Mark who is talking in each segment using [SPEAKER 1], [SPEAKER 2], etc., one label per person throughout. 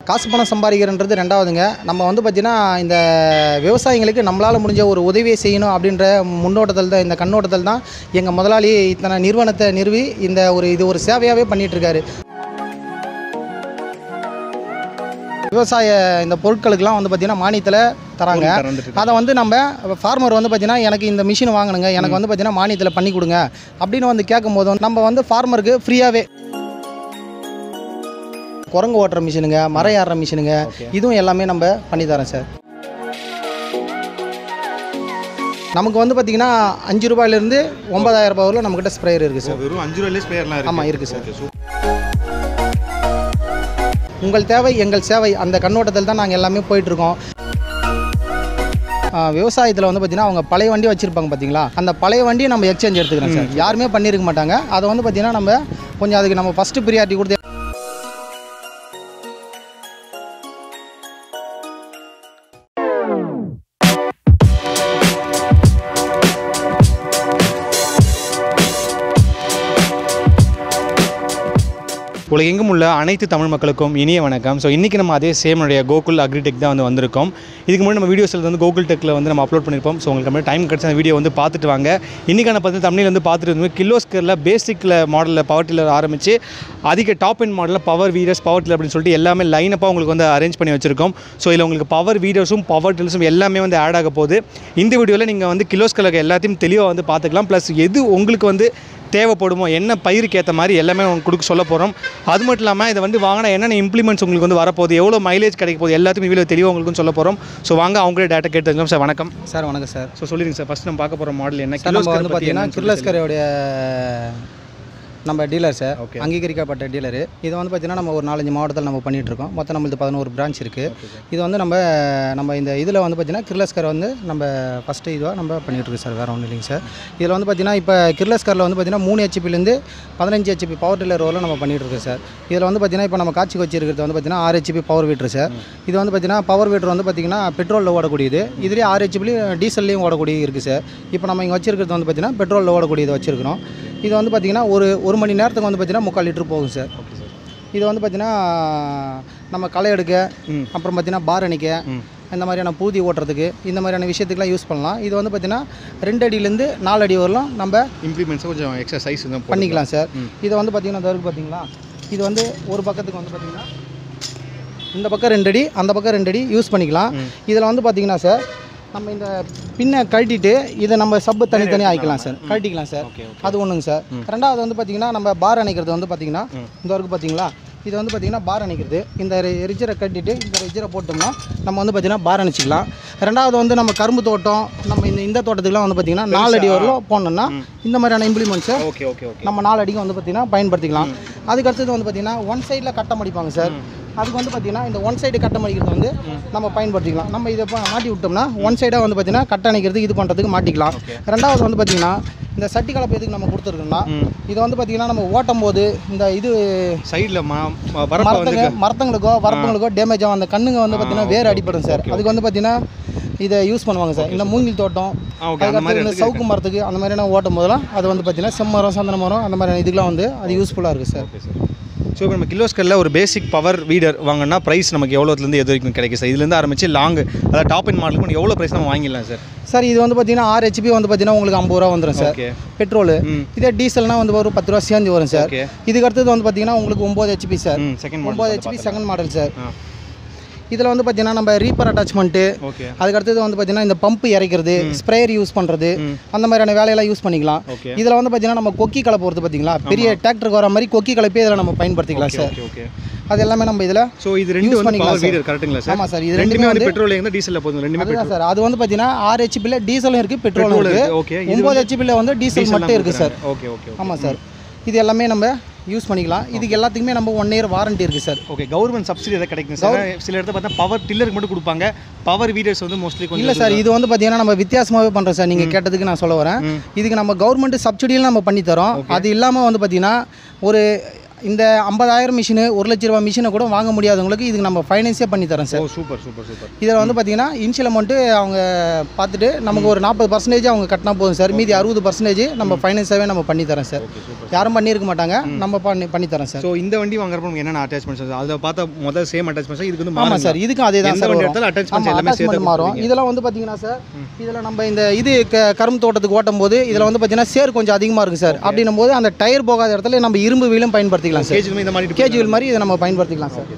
[SPEAKER 1] காசு பணம் சம்பாதிக்கிறன்றது ரெண்டாவதுங்க நம்ம வந்து பார்த்திங்கன்னா இந்த விவசாயிங்களுக்கு நம்மளால் முடிஞ்ச ஒரு உதவியை செய்யணும் அப்படின்ற முன்னோட்டத்தில் தான் இந்த கண்ணோட்டத்தில் தான் எங்கள் முதலாளி இத்தனை நிறுவனத்தை நிறுவி இந்த ஒரு இது ஒரு சேவையாகவே பண்ணிகிட்ருக்காரு விவசாய இந்த பொருட்களுக்கெல்லாம் வந்து பார்த்திங்கன்னா மானியத்தில் தராங்க
[SPEAKER 2] திறந்துட்டு
[SPEAKER 1] அதை வந்து நம்ம ஃபார்மர் வந்து பார்த்திங்கன்னா எனக்கு இந்த மிஷின் வாங்கணுங்க எனக்கு வந்து பார்த்திங்கன்னா மானியத்தில் பண்ணி கொடுங்க அப்படின்னு வந்து கேட்கும்போது வந்து நம்ம வந்து ஃபார்மருக்கு ஃப்ரீயாகவே குரங்கு ஓட்டுற மிஷினுங்க மரம் ஏறுற மிஷினுங்க
[SPEAKER 2] Okay.
[SPEAKER 1] இதுவும் எல்லாமே நம்ம பண்ணி தரோம் சார் நமக்கு வந்து பார்த்திங்கன்னா அஞ்சு ரூபாயிலேருந்து ஒன்பதாயிரம் ரூபாய் வரலும் நம்மக்கிட்ட ஸ்ப்ரேயர் இருக்குது சார்
[SPEAKER 2] வெறும் அஞ்சு ரூபாயிலே ஸ்பேர்லாம் இருக்கு
[SPEAKER 1] ஆமா, இருக்கு சார்.
[SPEAKER 2] Okay, super.
[SPEAKER 1] உங்கள் தேவை எங்கள் சேவை அந்த கண்ணோட்டத்தில் தான் நாங்கள் எல்லாமே போயிட்டுருக்கோம் விவசாயத்தில் வந்து பார்த்திங்கன்னா அவங்க பழைய வண்டி வச்சுருப்பாங்க பார்த்தீங்களா அந்த பழைய வண்டியை நம்ம எக்ஸ்சேஞ்ச் எடுத்துக்கிறோம் சார் யாருமே பண்ணியிருக்க மாட்டாங்க அதை வந்து பார்த்திங்கன்னா நம்ம கொஞ்சம் அதுக்கு நம்ம ஃபஸ்ட்டு ப்ரியாரிட்டி கொடுத்து
[SPEAKER 2] உலகெங்கும் உள்ள அனைத்து தமிழ் மக்களுக்கும் இனிய வணக்கம் ஸோ இன்றைக்கி நம்ம அதே சேமனுடைய கோகுல் அக்ரிடெக் தான் வந்து வந்திருக்கோம் இதுக்கு முன்னாடி நம்ம வீடியோஸில் வந்து கோகுல் டெக்கில் வந்து நம்ம அப்லோட் பண்ணியிருப்போம் ஸோ உங்களுக்கு டைம் கிடச்ச அந்த வீடியோ வந்து பார்த்துட்டு வாங்க இன்றைக்கான பார்த்து தமிழில் வந்து பார்த்துட்டு இருந்தோம் கிலோஸ்கரில் பேசிக்கில் மாடலில் பவர் டில்லர் ஆரம்பித்து அதிக டாப் எண்ட் மாடலில் பவர் வீடர்ஸ் பவர் டில்லர் அப்படின்னு சொல்லிட்டு எல்லாமே லைனப்பாக உங்களுக்கு வந்து அரேஞ்ச் பண்ணி வச்சிருக்கோம் ஸோ இதில் உங்களுக்கு பவர் வீடர்ஸும் பவர் டில்லர்ஸும் எல்லாமே வந்து ஆட் ஆக போகுது இந்த வீடியோவில் நீங்கள் வந்து கிலோஸ்கரில் எல்லாத்தையும் தெளிவாக வந்து பார்த்துக்கலாம் ப்ளஸ் எது உங்களுக்கு வந்து தேவைப்படுமோ என்ன பயிருக்கு ஏற்ற மாதிரி எல்லாமே உங்களுக்கு கொடுக்க சொல்ல போகிறோம் அது மட்டும் இல்லாமல் இதை வந்து வாங்கினா என்னென்ன இம்ப்ளிமெண்ட்ஸ் உங்களுக்கு வந்து வரப்போகுது எவ்வளோ மைலேஜ் கிடைக்க போகுது எல்லாத்தையும் இவ்வளோ தெளிவாக உங்களுக்கு சொல்ல போகிறோம் ஸோ வாங்க அவங்களே டேட்டா கேட்டு சார் வணக்கம்
[SPEAKER 1] சார் வணக்கம் சார்
[SPEAKER 2] ஸோ சொல்லிடுங்க சார் ஃபஸ்ட் நம்ம பார்க்க போகிற மாடல் என்ன
[SPEAKER 1] சார் நம்ம
[SPEAKER 2] கிலோஸ்கர்
[SPEAKER 1] வந்து
[SPEAKER 2] பத்தி
[SPEAKER 1] பார்த்தீங்கன்னா
[SPEAKER 2] என்னன்னு சொல்லி
[SPEAKER 1] கிர்லஸ்கரையோடைய நம்ம டீலர் சார்
[SPEAKER 2] Okay.
[SPEAKER 1] அங்கீகரிக்கப்பட்ட டீலரு இது வந்து பார்த்தீங்கன்னா நம்ம ஒரு நாலஞ்சு மாவட்டத்தில் நம்ம பண்ணிட்டு இருக்கோம் மொத்தம் நம்மளுக்கு பதினோரு பிரான்ச் இருக்குது இது வந்து நம்ம நம்ம இந்த இதில் வந்து பார்த்தீங்கன்னா கிர்லஸ்கர் வந்து நம்ம ஃபஸ்ட்டு இதுவாக நம்ம பண்ணிட்டு இருக்கோம் சார் வேறு ஒன்றும் இல்லைங்க சார் இதில் வந்து பார்த்தீங்கன்னா இப்போ கிர்லஸ்கரில் வந்து பார்த்தீங்கன்னா மூணு ஹெச்பிலேருந்து பதினஞ்சு ஹெச்பி பவர் டில்லர் ரோவில் நம்ம பண்ணிட்டு இருக்கோம் சார் இதில் வந்து பார்த்தீங்கன்னா இப்போ நம்ம காட்சி வச்சிருக்கிறது வந்து பார்த்தீங்கன்னா ஆறு ஹெச்பி பவர் வீட்ரு சார் இது வந்து பார்த்தீங்கன்னா பவர் வீட்ரு வந்து பார்த்தீங்கன்னா பெட்ரோலில் ஓடக்கூடியது இதுலேயே ஆறு ஹெச்பிலையும் டீசல்லையும் ஓடக்கூடிய இருக்குது சார் இப்போ நம்ம இங்கே வச்சிருக்கிறது வந்து பார்த்தீங்கன்னா பெட்ரோலில் ஓடக்கூடியது வச்சிருக்கிறோம் இது வந்து பார்த்தீங்கன்னா ஒரு ஒரு மணி நேரத்துக்கு வந்து பார்த்தீங்கன்னா முக்கால் லிட்டர் போகும் சார்
[SPEAKER 2] ஓகே சார்
[SPEAKER 1] இது வந்து பார்த்தீங்கன்னா நம்ம களை எடுக்க
[SPEAKER 2] ம்.
[SPEAKER 1] அப்புறம் பார்த்தீங்கன்னா பார் அணிக்க
[SPEAKER 2] ம்.
[SPEAKER 1] இந்த மாதிரியான பூதி ஓட்டுறதுக்கு இந்த மாதிரியான விஷயத்துக்குலாம் யூஸ் பண்ணலாம் இது வந்து பார்த்தீங்கன்னா ரெண்டு அடியிலேருந்து நாலு அடி வரலாம் நம்ம
[SPEAKER 2] இம்ப்ளிமெண்ட்ஸை கொஞ்சம் எக்ஸ்ட்ரா சைஸ் வந்து போட்டுக்கலாம்.
[SPEAKER 1] பண்ணிக்கலாம் சார்
[SPEAKER 2] ம்.
[SPEAKER 1] இதை வந்து பார்த்தீங்கன்னா இந்த இருக்கு பார்த்தீங்களா இது வந்து ஒரு பக்கத்துக்கு வந்து பார்த்தீங்கன்னா இந்த பக்கம் ரெண்டு அடி அந்த பக்கம் ரெண்டு அடி யூஸ் பண்ணிக்கலாம்
[SPEAKER 2] ம்.
[SPEAKER 1] இதில் வந்து பார்த்தீங்கன்னா சார் நம்ம இந்த பின்னை கழட்டிட்டு இதை நம்ம சப்பு தனித்தனியாக ஆக்கிக்கலாம் சார் கழட்டிக்கலாம் சார்
[SPEAKER 2] ஓகே ஓகே
[SPEAKER 1] அது ஒன்றுங்க சார் ரெண்டாவது வந்து பார்த்தீங்கன்னா நம்ம பார் அணைக்கிறது வந்து பார்த்தீங்கன்னா
[SPEAKER 2] ம்.
[SPEAKER 1] இந்த வரைக்கும் பார்த்தீங்களா இது வந்து பார்த்தீங்கன்னா பார் அணைக்கிறது இந்த ரிஜரை கட்டிட்டு இந்த ரிஜரை போட்டோம்னா நம்ம வந்து பார்த்தீங்கன்னா பார் அணைச்சிக்கலாம் ரெண்டாவது வந்து நம்ம கரும்பு தோட்டம் நம்ம இந்த இந்த தோட்டத்துக்குலாம் வந்து பார்த்தீங்கன்னா நாலு அடி வரலும் போனோம்னா இந்த மாதிரியான இம்ப்ளிமெண்ட்ஸை
[SPEAKER 2] ஓகே ஓகே ஓகே
[SPEAKER 1] நம்ம நாலு அடிக்கும் வந்து பார்த்தீங்கன்னா பயன்படுத்திக்கலாம் அதுக்கு அடுத்தது வந்து பார்த்தீங்கன்னா ஒன் சைடில் கட்டம் அடிப்பாங்க சார் அதுக்கு வந்து பார்த்தீங்கன்னா இந்த ஒன் சைடு கட்டம் அடிக்கிறது வந்து நம்ம பயன்படுத்திக்கலாம் நம்ம இதை ப- மாட்டி விட்டோம்னா ஒன் சைடாக வந்து பார்த்தீங்கன்னா கட்டை அணைக்கிறது இது பண்ணுறதுக்கு மாட்டிக்கலாம் ரெண்டாவது வந்து பார்த்தீங்கன்னா இந்த சட்டி கலப்பு எதுக்கு நம்ம கொடுத்துருக்கோம்னா
[SPEAKER 2] ம்.
[SPEAKER 1] இது வந்து பார்த்தீங்கன்னா நம்ம ஓட்டும் போது இந்த இது
[SPEAKER 2] சைடில் மா ம- வரப்ப வந்து
[SPEAKER 1] மரத்துங்க மரத்துங்களுக்கோ வரப்புங்களுக்கோ டேமேஜ் ஆகும் அந்த கண்ணுங்க வந்து பார்த்தீங்கன்னா வேறு அடிப்படும் சார் அதுக்கு வந்து பார்த்தீங்கன்னா இதை யூஸ் பண்ணுவாங்க சார் இந்த மூங்கில் தோட்டம்
[SPEAKER 2] ஆ ஓகே அந்த மாதிரி
[SPEAKER 1] அதுக்கடுத்து இந்த சவுக்கு மரத்துக்கு அந்த மாதிரியான ஓட்டும் போதெல்லாம் அது வந்து பார்த்தீங்கன்னா செம்மரம் சந்தன மரம் அந்த மாதிரியான இதுக்கெலாம் வந்து அது யூஸ்ஃபுல்லாக இருக்குது சார்
[SPEAKER 2] ஓகே சார் ஸோ இப்போ நம்ம கிலோஸ்கரில் ஒரு பேசிக் பவர் வீடர் வாங்கினா ப்ரைஸ் நமக்கு எவ்வளோத்துலேருந்து எது வரைக்கும் கிடைக்கும் சார் இதுலேருந்து ஆரம்பிச்சு லாங் அதாவது டாப் இன் மாடலுக்கு எவ்வளோ ப்ரைஸ் நம்ம வாங்கிடலாம் சார்
[SPEAKER 1] சார் இது வந்து பார்த்தீங்கன்னா ஆறு ஹெச்பி வந்து பார்த்தீங்கன்னா உங்களுக்கு ஐம்பது ரூபா வந்துடும் சார்
[SPEAKER 2] ஓகே
[SPEAKER 1] பெட்ரோலு
[SPEAKER 2] ம்
[SPEAKER 1] இதே டீசல்னா வந்து ஒரு பத்து ரூபா சேர்ந்து வரும் சார்
[SPEAKER 2] ஓகே
[SPEAKER 1] இதுக்கு அடுத்தது வந்து பார்த்தீங்கன்னா உங்களுக்கு ஒம்பது ஹெச்பி சார்
[SPEAKER 2] ம் செகண்ட் மாடல்
[SPEAKER 1] ஒம்பது ஹெச்பி செகண்ட் மாடல் சார்
[SPEAKER 2] ஆ
[SPEAKER 1] இதில் வந்து பார்த்தீங்கன்னா நம்ம ரீப்பர் அட்டாச்மெண்ட்டு
[SPEAKER 2] ஓகே
[SPEAKER 1] அதுக்கு அடுத்தது வந்து பார்த்தீங்கன்னா இந்த பம்ப் இறைக்கிறது ஸ்ப்ரேயர் யூஸ் பண்ணுறது
[SPEAKER 2] ம்.
[SPEAKER 1] அந்த மாதிரியான வேலையெல்லாம் யூஸ் பண்ணிக்கலாம்
[SPEAKER 2] ஓகே
[SPEAKER 1] இதில் வந்து பார்த்தீங்கன்னா நம்ம கொக்கி கலப்பு வருது பார்த்தீங்களா பெரிய டிராக்டருக்கு வர மாதிரி கொக்கி கலப்பே இதில் நம்ம பயன்படுத்திக்கலாம் சார்
[SPEAKER 2] ஓகே ஓகே
[SPEAKER 1] அது எல்லாமே நம்ம இதில்
[SPEAKER 2] ஸோ இது ரெண்டு
[SPEAKER 1] Use
[SPEAKER 2] வந்து
[SPEAKER 1] பண்ணிக்கலாம்
[SPEAKER 2] பவர்
[SPEAKER 1] சார்.
[SPEAKER 2] வீடர் கரெக்ட்டுங்களா சார்
[SPEAKER 1] ஆமாம் சார் இது
[SPEAKER 2] ரெண்டுமே
[SPEAKER 1] ரெண்டுமே
[SPEAKER 2] வந்து
[SPEAKER 1] வந்து
[SPEAKER 2] பெட்ரோல் எங்க டீசலில் போதும் ரெண்டுமே
[SPEAKER 1] அதுதான் சார் அது வந்து பார்த்தீங்கன்னா ஆறு ஹெச்பியில் டீசலும் இருக்குது பெட்ரோலும்
[SPEAKER 2] பெட்ரோல்
[SPEAKER 1] இருக்குது
[SPEAKER 2] இருக்கு ஓகே இது
[SPEAKER 1] ஒம்பது ஹெச்பியில் வந்து டீசல் மட்டும் இருக்குது சார்
[SPEAKER 2] ஓகே ஓகே
[SPEAKER 1] ஆமாம் சார் இது எல்லாமே நம்ம யூஸ் பண்ணிக்கலாம் இதுக்கு எல்லாத்துக்குமே நம்ம ஒன் இயர் வாரண்டி இருக்குது சார்
[SPEAKER 2] ஓகே கவர்மெண்ட் சப்சிடி எதாவது கிடைக்கும் சார் சில இடத்துல பார்த்தா பவர் டில்லருக்கு மட்டும் கொடுப்பாங்க பவர் வீடர்ஸ் வந்து மோஸ்ட்லி கொஞ்சம்
[SPEAKER 1] இல்லை சார் இது வந்து பார்த்தீங்கன்னா நம்ம வித்தியாசமாகவே பண்ணுறோம் சார் நீங்கள் கேட்டதுக்கு நான் சொல்ல வரேன்
[SPEAKER 2] ம்.
[SPEAKER 1] இதுக்கு நம்ம கவர்மெண்ட் சப்சிடியில் நம்ம பண்ணி தரோம் அது இல்லாமல் வந்து பார்த்தீங்கன்னா ஒரு இந்த ஐம்பதாயிரம் மிஷினு ஒரு லட்ச ரூபா மிஷினை கூட வாங்க முடியாதவங்களுக்கு இதுக்கு நம்ம ஃபைனான்ஸே பண்ணி தரோம் சார்
[SPEAKER 2] ஓ சூப்பர் சூப்பர் சூப்பர்
[SPEAKER 1] இதில் வந்து பார்த்தீங்கன்னா இனிஷியல் அமௌண்ட்டு அவங்க பார்த்துட்டு நமக்கு ஒரு நாற்பது பர்சன்டேஜ் அவங்க கட்டினா போதும் சார் மீதி அறுபது பர்சன்டேஜ் நம்ம ஃபைனான்ஸாகவே நம்ம பண்ணி தரோம் சார்
[SPEAKER 2] ஓகே சூப்பர்
[SPEAKER 1] யாரும் பண்ணியிருக்க மாட்டாங்க நம்ம பண்ணி பண்ணி தரோம் சார்
[SPEAKER 2] ஸோ இந்த வண்டி வாங்குறப்ப நமக்கு என்னென்ன அட்டாச்மெண்ட்ஸ் அதில் பார்த்தா முதல் சேம் அட்டாச்மெண்ட்ஸ் இதுக்கு வந்து
[SPEAKER 1] ஆமாம்
[SPEAKER 2] மாறும்
[SPEAKER 1] சார் இதுக்கும் அதே தான்
[SPEAKER 2] எந்த
[SPEAKER 1] சார்
[SPEAKER 2] வண்டி
[SPEAKER 1] வரும்
[SPEAKER 2] எடுத்தாலும் attachments
[SPEAKER 1] ஆமாம்
[SPEAKER 2] எல்லாமே சேர்த்து
[SPEAKER 1] அட்டாச்மெண்ட் மாறும்
[SPEAKER 2] கொடுத்துருவீங்க.
[SPEAKER 1] இதெல்லாம் வந்து பார்த்தீங்கன்னா சார் இதில் நம்ம இந்த இது க கரும்பு தோட்டத்துக்கு ஓட்டும் போது இதில் வந்து பார்த்தீங்கன்னா சேர் கொஞ்சம் அதிகமாக இருக்குது சார் அப்படின்னும் போது அந்த டயர் போகாத இடத்துல நம்ம இரும்பு வீலும் பயன்படுத்திக்கலாம் சார்
[SPEAKER 2] கேஜ் இந்த மாதிரி
[SPEAKER 1] கேஜி வீல் மாதிரி இதை நம்ம பயன்படுத்திக்கலாம் சார்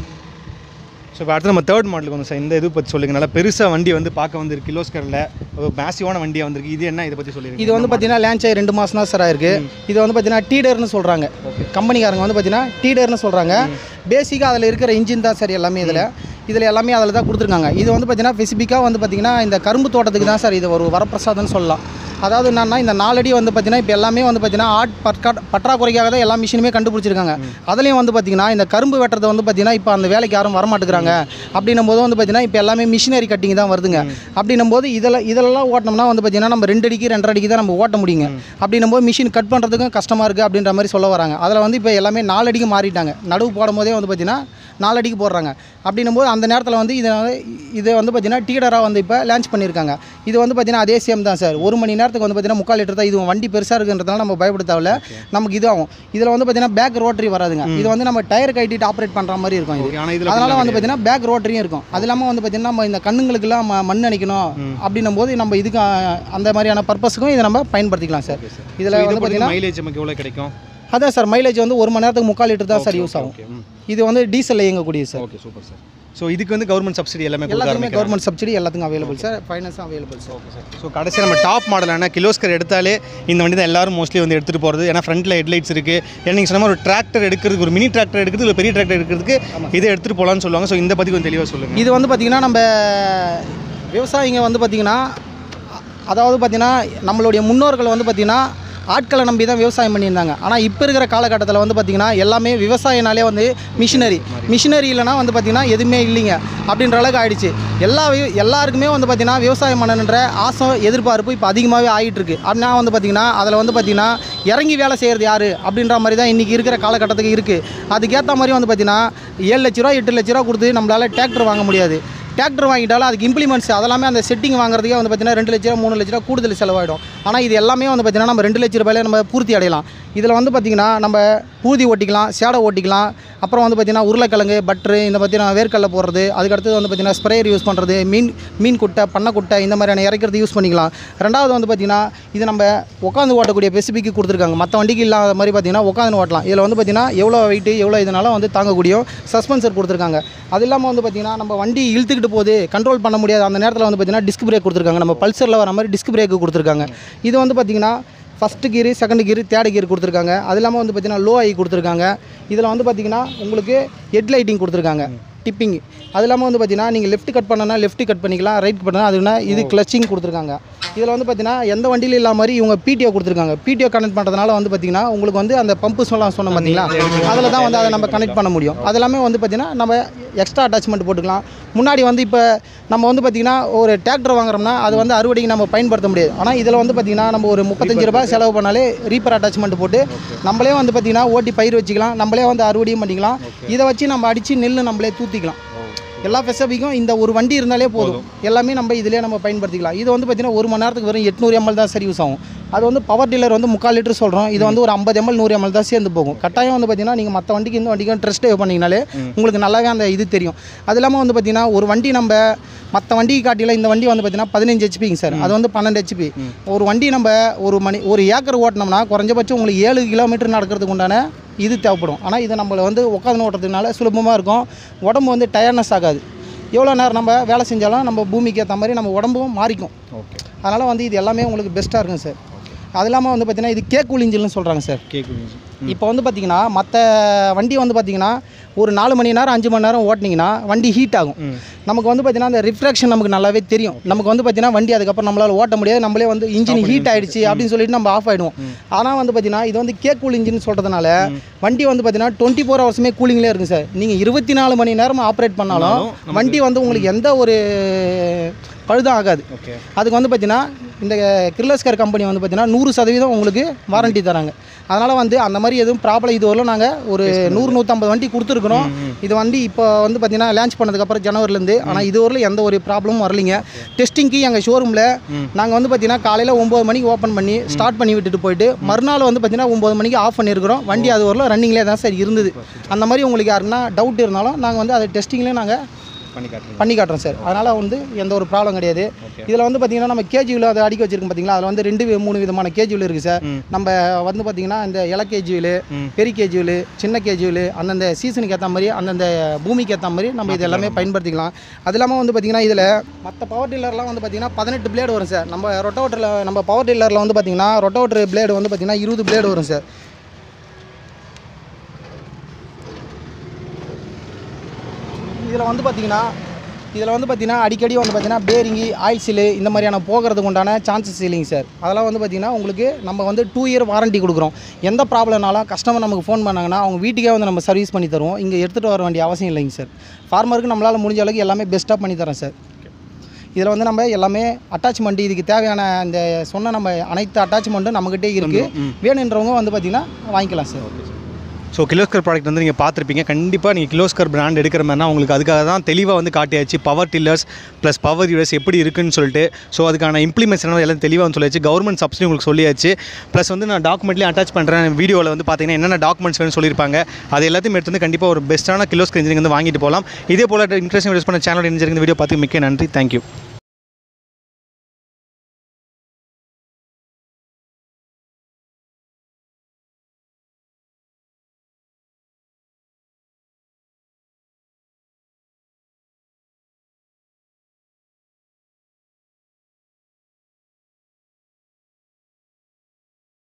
[SPEAKER 2] ஸோ இப்போ அடுத்து நம்ம தேர்ட் மாடலுக்கு வந்து சார் இந்த இது பற்றி சொல்லுங்க நல்லா பெருசாக வண்டி வந்து பார்க்க வந்து கிலோஸ்கரில் ஒரு மேசிவான வண்டியாக வந்திருக்கு இது என்ன இதை பற்றி சொல்லிருங்க
[SPEAKER 1] இது வந்து பார்த்தீங்கன்னா லேன்ச் ஆகி ரெண்டு மாதம் தான் சார் ஆயிருக்கு இது வந்து பார்த்தீங்கன்னா டீடர்னு சொல்கிறாங்க கம்பெனிக்காரங்க வந்து பார்த்தீங்கன்னா டீடர்னு சொல்கிறாங்க பேசிக்காக அதில் இருக்கிற இன்ஜின் தான் சார் எல்லாமே இதில் இதில் எல்லாமே அதில் தான் கொடுத்துருக்காங்க இது வந்து பார்த்தீங்கன்னா ஸ்பெசிஃபிக்காக வந்து பார்த்தீங்கன்னா இந்த கரும்பு தோட்டத்துக்கு தான் சார் இது ஒரு வரப்பிரசாதம்னு சொல்லலாம் அதாவது என்னன்னா இந்த நாலடி வந்து பார்த்தீங்கன்னா இப்போ எல்லாமே வந்து பார்த்தீங்கன்னா ஆட் பற்கா பற்றாக்குறைக்காக தான் எல்லா மிஷினுமே கண்டுபிடிச்சிருக்காங்க அதுலேயும் வந்து பார்த்தீங்கன்னா இந்த கரும்பு வெட்டுறது வந்து பார்த்தீங்கன்னா இப்போ அந்த வேலைக்கு யாரும் வரமாட்டேங்கிறாங்க அப்படின்னும் போது வந்து பார்த்தீங்கன்னா இப்போ எல்லாமே மிஷினரி கட்டிங் தான் வருதுங்க அப்படின்னும் போது இதில் இதெல்லாம் ஓட்டினோம்னா வந்து பார்த்தீங்கன்னா நம்ம ரெண்டு அடிக்கு ரெண்டரை அடிக்கு தான் நம்ம ஓட்ட முடியுங்க அப்படின்னும் போது மிஷின் கட் பண்ணுறதுக்கும் கஷ்டமாக இருக்குது அப்படின்ற மாதிரி சொல்ல வராங்க அதில் வந்து இப்போ எல்லாமே நாலு அடிக்கு மாறிட்டாங்க நடுவு போடும் போதே வந்து பார்த்தீங்கன்னா நாலு அடிக்கு போடுறாங்க அப்படின்னும் போது அந்த நேரத்தில் வந்து இதை வந்து இது வந்து பார்த்தீங்கன்னா டீடராக வந்து இப்போ லான்ச் பண்ணியிருக்காங்க இது வந்து பார்த்தீங்கன்னா அதே சேம் தான் சார் ஒரு மணி நேரத்துக்கு வந்து பார்த்தீங்கன்னா முக்கால் லிட்டர் தான் இது வண்டி பெருசாக இருக்குன்றதுனால நம்ம பயப்பட தேவையில்ல நமக்கு இது ஆகும் இதில் வந்து பார்த்தீங்கன்னா பேக் ரோட்டரி வராதுங்க இது வந்து நம்ம டயர் கட்டிட்டு ஆப்ரேட் பண்ணுற மாதிரி இருக்கும் இது
[SPEAKER 2] ஓகே ஆனால் இதில்
[SPEAKER 1] அதனால வந்து பார்த்தீங்கன்னா பேக் ரோட்டரியும் இருக்கும் அது இல்லாமல் வந்து பார்த்தீங்கன்னா நம்ம இந்த கண்ணுங்களுக்கெல்லாம் ம- மண் அணைக்கணும் அப்படின்னும் போது நம்ம இதுக்கு அஹ், அந்த மாதிரியான பர்பஸுக்கும் இதை நம்ம பயன்படுத்திக்கலாம் சார் இதில் வந்து பார்த்தீங்கன்னா
[SPEAKER 2] மைலேஜ் நமக்கு எவ்வளோ கிடைக்கும்
[SPEAKER 1] அதான் சார் மைலேஜ் வந்து ஒரு மணி நேரத்துக்கு முக்கால் லிட்டர் தான் சார் யூஸ் ஆகும்
[SPEAKER 2] ஓகே
[SPEAKER 1] இது வந்து டீசல் இயங்கக்கூடிய sir
[SPEAKER 2] okay super sir so இதுக்கு வந்து கவர்மெண்ட் சப்சிடி எல்லாமே கொடுக்க
[SPEAKER 1] எல்லாத்துக்குமே
[SPEAKER 2] ஆரம்பிக்கிறாங்க
[SPEAKER 1] கவர்மெண்ட் சப்சிடி எல்லாத்துக்கும் அவைலபிள் சார் ஃபைனான்ஸும் அவைலபிள் சார்
[SPEAKER 2] ஸோ கடைசி நம்ம டாப் மாடலான கிலோஸ்கர் எடுத்தாலே இந்த வண்டி தான் எல்லாரும் மோஸ்ட்லி வந்து எடுத்துகிட்டு போகிறது ஏன்னா ஃப்ரண்ட்டில் ஹெட்லைட்ஸ் இருக்குது ஏன்னா நீங்கள் சொன்ன மாதிரி ஒரு டிராக்டர் எடுக்கிறதுக்கு ஒரு மினி டிராக்டர் எடுக்கிறது இல்லை பெரிய டிராக்டர் எடுக்கிறதுக்கு இதை எடுத்துகிட்டு போகலான்னு சொல்லுவாங்க ஸோ இந்த பற்றி கொஞ்சம் தெளிவாக சொல்லுங்கள்
[SPEAKER 1] இது வந்து பார்த்திங்கன்னா நம்ம விவசாயிங்க வந்து பார்த்திங்கன்னா அதாவது பார்த்திங்கன்னா நம்மளுடைய முன்னோர்கள் வந்து பார்த்திங்கன்னா ஆட்களை நம்பி தான் விவசாயம் பண்ணியிருந்தாங்க ஆனால் இப்போ இருக்கிற காலகட்டத்தில் வந்து பார்த்திங்கன்னா எல்லாமே விவசாயனாலே வந்து மிஷினரி மிஷினரி இல்லைனா வந்து பார்த்திங்கன்னா எதுவுமே இல்லைங்க அப்படின்ற அளவுக்கு ஆயிடுச்சு எல்லா வி- எல்லாருக்குமே வந்து பார்த்திங்கன்னா விவசாயம் பண்ணணுன்ற ஆசை எதிர்பார்ப்பு இப்போ அதிகமாகவே ஆகிட்டு இருக்கு அப்படின்னா வந்து பார்த்திங்கன்னா அதில் வந்து பார்த்திங்கன்னா இறங்கி வேலை செய்கிறது யார் அப்படின்ற மாதிரி தான் இன்றைக்கி இருக்கிற காலகட்டத்துக்கு இருக்குது அதுக்கேற்ற மாதிரி வந்து பார்த்திங்கன்னா ஏழு லட்ச ரூபா எட்டு லட்ச ரூபா கொடுத்து நம்மளால் டிராக்டர் வாங்க முடியாது டிராக்டர் வாங்கிட்டாலும் அதுக்கு இம்ப்ளிமெண்ட்ஸ் அதெல்லாமே அந்த செட்டிங் வாங்குறதுக்கே வந்து பார்த்தீங்கன்னா ரெண்டு லட்ச ரூபா மூணு லட்ச ரூபா கூடுதல் செலவாயிடும் ஆனால் இது எல்லாமே வந்து பார்த்தீங்கன்னா நம்ம ரெண்டு லட்ச ரூபாயில நம்ம பூர்த்தி அடையலாம் இதில் வந்து பார்த்திங்கன்னா நம்ம பூதி ஓட்டிக்கலாம் சேடை ஓட்டிக்கலாம் அப்புறம் வந்து பார்த்திங்கன்னா உருளைக்கிழங்கு பட்ரு இந்த பார்த்தீங்கன்னா வேர்க்கடலை போடுறது அதுக்கடுத்தது வந்து பார்த்திங்கன்னா ஸ்ப்ரேயர் யூஸ் பண்ணுறது மீன் மீன் குட்டை பண்ணை குட்டை இந்த மாதிரியான இறக்கிறது யூஸ் பண்ணிக்கலாம் ரெண்டாவது வந்து பார்த்திங்கன்னா இது நம்ம உட்காந்து ஓட்டக்கூடிய பெசிபிக்கு கொடுத்துருக்காங்க மற்ற வண்டிக்கு இல்லாத மாதிரி பார்த்திங்கன்னா உட்காந்து ஓட்டலாம் இதில் வந்து பார்த்திங்கன்னா எவ்வளோ வெயிட்டு எவ்வளோ இதனால வந்து தாங்கக்கூடிய சஸ்பென்சர் கொடுத்துருக்காங்க அது இல்லாமல் வந்து பார்த்திங்கன்னா நம்ம வண்டி இழுத்துக்கிட்டு போகுது கண்ட்ரோல் பண்ண முடியாது அந்த நேரத்தில் வந்து பார்த்திங்கன்னா டிஸ்க் பிரேக் கொடுத்துருக்காங்க நம்ம பல்சரில் வர மாதிரி டிஸ்க் பிரேக் கொடுத்துருக்காங்க இது வந்து பார்த்திங்கன்னா first gear second gear third gear கொடுத்துருக்காங்க அது இல்லாமல் வந்து பார்த்திங்கன்னா லோ ஐ கொடுத்துருக்காங்க இதில் வந்து பார்த்திங்கன்னா உங்களுக்கு ஹெட் லைட்டிங் கொடுத்துருக்காங்க டிப்பிங் அது இல்லாமல் வந்து பார்த்திங்கன்னா நீங்கள் லெஃப்ட் கட் பண்ணனா லெஃப்ட் கட் பண்ணிக்கலாம் ரைட் பண்ணா அதுனா இது கிளச்சிங் கொடுத்துருக்காங்க இதில் வந்து பார்த்திங்கன்னா எந்த வண்டியிலும் இல்லாத மாதிரி இவங்க பிடிஓ கொடுத்துருக்காங்க பிடிஓ கனெக்ட் பண்ணுறதுனால வந்து பார்த்திங்கன்னா உங்களுக்கு வந்து அந்த பம்பு சொல்லலாம் சொன்னோம் பார்த்தீங்களா அதில் தான் வந்து அதை நம்ம கனெக்ட் பண்ண முடியும் அது எல்லாமே வந்து பார்த்திங்கன்னா நம்ம எக்ஸ்ட்ரா அட்டாச்மெண்ட் போட்டுக்கலாம் முன்னாடி வந்து இப்போ நம்ம வந்து பார்த்திங்கன்னா ஒரு டிராக்டர் வாங்குறோம்னா அது வந்து அறுவடைக்கு நம்ம பயன்படுத்த முடியாது ஆனால் இதில் வந்து பார்த்திங்கன்னா நம்ம ஒரு முப்பத்தஞ்சு ரூபாய் செலவு பண்ணாலே ரீப்பர் அட்டாச்மெண்ட் போட்டு நம்மளே வந்து பார்த்திங்கன்னா ஓட்டி பயிர் வச்சுக்கலாம் நம்மளே வந்து அறுவடையும் பண்ணிக்கலாம் இதை வச்சு நம்ம அடித்து நெல் நம்மளே தூத்திக்கலாம் எல்லா ஃபெசபிக்கும் இந்த ஒரு வண்டி இருந்தாலே போதும் எல்லாமே நம்ம இதிலே நம்ம பயன்படுத்திக்கலாம் இது வந்து பார்த்திங்கன்னா ஒரு மணி நேரத்துக்கு வெறும் எட்நூறு எம்எல் தான் சரி யூஸ் ஆகும் அது வந்து பவர் டீலர் வந்து முக்கால் லிட்டர் சொல்கிறோம் இது வந்து ஒரு ஐம்பது எம்எல் நூறு எம்எல் தான் சேர்ந்து போகும் கட்டாயம் வந்து பார்த்திங்கன்னா நீங்கள் மற்ற வண்டிக்கு இந்த வண்டிக்கும் ட்ரெஸ்ட் பண்ணிங்கனாலே உங்களுக்கு நல்லாவே அந்த இது தெரியும் அது இல்லாமல் வந்து பார்த்திங்கன்னா ஒரு வண்டி நம்ம மற்ற வண்டிக்கு காட்டில இந்த வண்டி வந்து பார்த்திங்கன்னா பதினஞ்சு ஹெச்பிங்க சார் அது வந்து பன்னெண்டு ஹெச்பி ஒரு வண்டி நம்ம ஒரு மணி ஒரு ஏக்கர் ஓட்டினோம்னா குறைஞ்சபட்சம் உங்களுக்கு ஏழு கிலோமீட்டர் நடக்கிறதுக்கு உண்டான இது தேவைப்படும் ஆனால் இது நம்மளை வந்து உட்காந்து ஓட்டுறதுனால சுலபமாக இருக்கும் உடம்பு வந்து டயர்னஸ் ஆகாது எவ்வளோ நேரம் நம்ம வேலை செஞ்சாலும் நம்ம பூமிக்கு ஏற்ற மாதிரி நம்ம உடம்பும் மாறிக்கும்
[SPEAKER 2] ஓகே
[SPEAKER 1] அதனால் வந்து இது எல்லாமே உங்களுக்கு பெஸ்ட்டாக இருக்கும் சார் அது இல்லாமல் வந்து பார்த்திங்கன்னா இது கேக்கூல் இன்ஜின்னு சொல்கிறாங்க சார்
[SPEAKER 2] கேட்குது
[SPEAKER 1] இப்போ வந்து பார்த்திங்கன்னா மற்ற வண்டி வந்து பார்த்திங்கன்னா ஒரு நாலு மணி நேரம் அஞ்சு மணி நேரம் ஓட்டினீங்கன்னா வண்டி ஹீட் ஆகும் நமக்கு வந்து பார்த்திங்கன்னா அந்த ரிஃப்ராக்ஷன் நமக்கு நல்லாவே தெரியும் நமக்கு வந்து பார்த்திங்கன்னா வண்டி அதுக்கப்புறம் நம்மளால் ஓட்ட முடியாது நம்மளே வந்து இன்ஜின் ஹீட் ஆயிடுச்சு அப்படின்னு சொல்லிட்டு நம்ம ஆஃப் ஆகிடுவோம் ஆனால் வந்து பார்த்திங்கன்னா இது வந்து கே கூல் இன்ஜின் சொல்கிறதுனால வண்டி வந்து பார்த்திங்கன்னா டுவெண்ட்டி ஃபோர் ஹவர்ஸுமே கூலிங்லேயே இருக்கும் சார் நீங்கள் இருபத்தி நாலு மணி நேரம் ஆப்ரேட் பண்ணாலும் வண்டி வந்து உங்களுக்கு எந்த ஒரு பழுதும் ஆகாது
[SPEAKER 2] ஓகே
[SPEAKER 1] அதுக்கு வந்து பார்த்தீங்கன்னா இந்த கிர்லஸ்கர் கம்பெனி வந்து பார்த்தீங்கன்னா நூறு சதவீதம் உங்களுக்கு வாரண்டி தராங்க அதனால் வந்து அந்த மாதிரி எதுவும் ப்ராப்ளம் இது வரலும் நாங்கள் ஒரு நூறு நூற்றம்பது வண்டி கொடுத்துருக்குறோம் இது வண்டி இப்போ வந்து பார்த்தீங்கன்னா லான்ச் பண்ணதுக்கப்புறம் ஜனவரிலேருந்து ஆனால் இது வரலும் எந்த ஒரு ப்ராப்ளமும் வரலைங்க டெஸ்டிங்க்கு எங்கள் ஷோரூமில் நாங்கள் வந்து பார்த்தீங்கன்னா காலையில் ஒம்பது மணிக்கு ஓப்பன் பண்ணி ஸ்டார்ட் பண்ணி விட்டுட்டு போயிட்டு மறுநாள் வந்து பார்த்தீங்கன்னா ஒம்பது மணிக்கு ஆஃப் பண்ணியிருக்கிறோம் வண்டி அது வரலும் ரன்னிங்லேயே தான் சார் இருந்தது அந்த மாதிரி உங்களுக்கு யாருன்னா டவுட் இருந்தாலும் நாங்கள் வந்து அதை டெஸ்டிங்லேயே நாங்கள்
[SPEAKER 2] பண்ணி காட்டுறீங்க
[SPEAKER 1] பண்ணி காட்டுறோம் சார் அதனால் வந்து எந்த ஒரு ப்ராப்ளம் கிடையாது இதில் வந்து பார்த்தீங்கன்னா நம்ம கேஜிவில் அதை அடிக்க வச்சிருக்கோம் பார்த்தீங்களா அதில் வந்து ரெண்டு வி- மூணு விதமான கேஜிவில் இருக்குது சார்
[SPEAKER 2] ம்.
[SPEAKER 1] நம்ம வந்து பார்த்தீங்கன்னா இந்த இல கேஜிவில்
[SPEAKER 2] ம்.
[SPEAKER 1] பெரிய கேஜிவில் சின்ன கேஜிவில் அந்தந்த சீசனுக்கு ஏற்ற மாதிரி அந்தந்த பூமிக்கு ஏற்ற மாதிரி நம்ம இது எல்லாமே பயன்படுத்திக்கலாம் அது இல்லாமல் வந்து பார்த்தீங்கன்னா இதில் மற்ற பவர் டில்லர்லாம் வந்து பார்த்தீங்கன்னா பதினெட்டு பிளேடு வரும் சார் நம்ம ரொட்டோட்டரில் நம்ம பவர் டில்லரில் வந்து பார்த்தீங்கன்னா ரொட்டோட்டர் பிளேடு வந்து பார்த்தீங்கன்னா இருபது பிளேடு வரும் சார் இதில் வந்து பார்த்தீங்கன்னா இதில் வந்து பார்த்தீங்கன்னா அடிக்கடி வந்து பார்த்தீங்கன்னா பேரிங்கி ஆயில் சீலு இந்த மாதிரியான போகிறதுக்கு உண்டான சான்சஸ் இல்லைங்க சார் அதெல்லாம் வந்து பார்த்தீங்கன்னா உங்களுக்கு நம்ம வந்து டூ இயர் வாரண்டி கொடுக்குறோம் எந்த ப்ராப்ளம்னாலும் கஸ்டமர் நமக்கு ஃபோன் பண்ணாங்கன்னா அவங்க வீட்டுக்கே வந்து நம்ம சர்வீஸ் பண்ணி தருவோம் இங்கே எடுத்துகிட்டு வர வேண்டிய அவசியம் இல்லைங்க சார் ஃபார்மருக்கு நம்மளால் முடிஞ்ச அளவுக்கு எல்லாமே பெஸ்ட்டாக பண்ணி தரோம் சார் இதில் வந்து நம்ம எல்லாமே அட்டாச்மெண்ட் இதுக்கு தேவையான இந்த சொன்ன நம்ம அனைத்து அட்டாச்மெண்ட்டும் நம்மக்கிட்டே இருக்குது வேணுன்றவங்க வந்து பார்த்திங்கன்னா வாங்கிக்கலாம் சார்
[SPEAKER 2] ஸோ கிலோஸ்கர் ப்ராடக்ட் வந்து நீங்கள் பார்த்துருப்பீங்க கண்டிப்பாக நீங்கள் கிலோஸ்கர் பிராண்ட் எடுக்கிற மாதிரினா உங்களுக்கு அதுக்காக தான் தெளிவாக வந்து காட்டியாச்சு power tillers plus power uses எப்படி இருக்குன்னு சொல்லிட்டு ஸோ அதுக்கான இம்ப்ளிமெண்ட்ஸ் எல்லாம் தெளிவாக வந்து சொல்லியாச்சு கவர்மெண்ட் சப்சிடி உங்களுக்கு சொல்லியாச்சு ப்ளஸ் வந்து நான் டாக்குமெண்ட்லேயும் அட்டாச் பண்ணுறேன் வீடியோவில் வந்து பார்த்தீங்கன்னா என்னென்ன டாக்குமெண்ட்ஸ் வேணும்னு சொல்லியிருப்பாங்க அது எல்லாத்தையும் எடுத்து வந்து கண்டிப்பாக ஒரு பெஸ்ட்டான கிலோஸ்கர் இன்ஜினியரிங் வந்து வாங்கிட்டு போகலாம் இதே போல் இன்ட்ரெஸ்டிங் வீடியோஸ் பண்ண சேனல் இன்ஜினியரிங் வீடியோ பார்த்து மிக்க நன்றி தேங்க்யூ